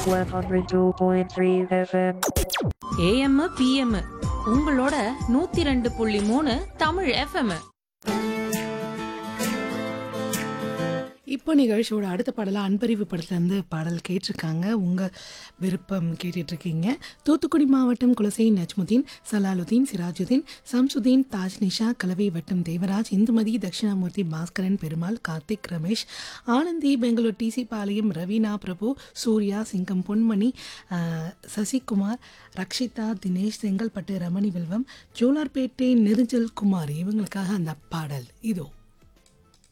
102.3 FM. AM PM உங்களோட நூத்தி ரெண்டு புள்ளி மூணு தமிழ் எஃப்எம் இப்போ நிகழ்ச்சியோட அடுத்த பாடலாக அன்பறிவு படத்துலேருந்து பாடல் கேட்டிருக்காங்க உங்கள் விருப்பம் கேட்டுட்ருக்கீங்க தூத்துக்குடி மாவட்டம் குலசை நஜ்முதீன் சலாலுதீன் சிராஜுதீன் சம்சுதீன் தாஜ் நிஷா கலவை வட்டம் தேவராஜ் இந்துமதி தட்சிணாமூர்த்தி பாஸ்கரன் பெருமாள் கார்த்திக் ரமேஷ் ஆனந்தி பெங்களூர் டிசி பாளையம் ரவீனா பிரபு சூர்யா சிங்கம் பொன்மணி ஆஹ், சசிகுமார் ரக்ஷிதா தினேஷ் செங்கல்பட்டு ரமணி வெல்வம் ஜோலார்பேட்டை நெருஞ்சல் குமார் இவங்களுக்காக அந்த பாடல் இதோ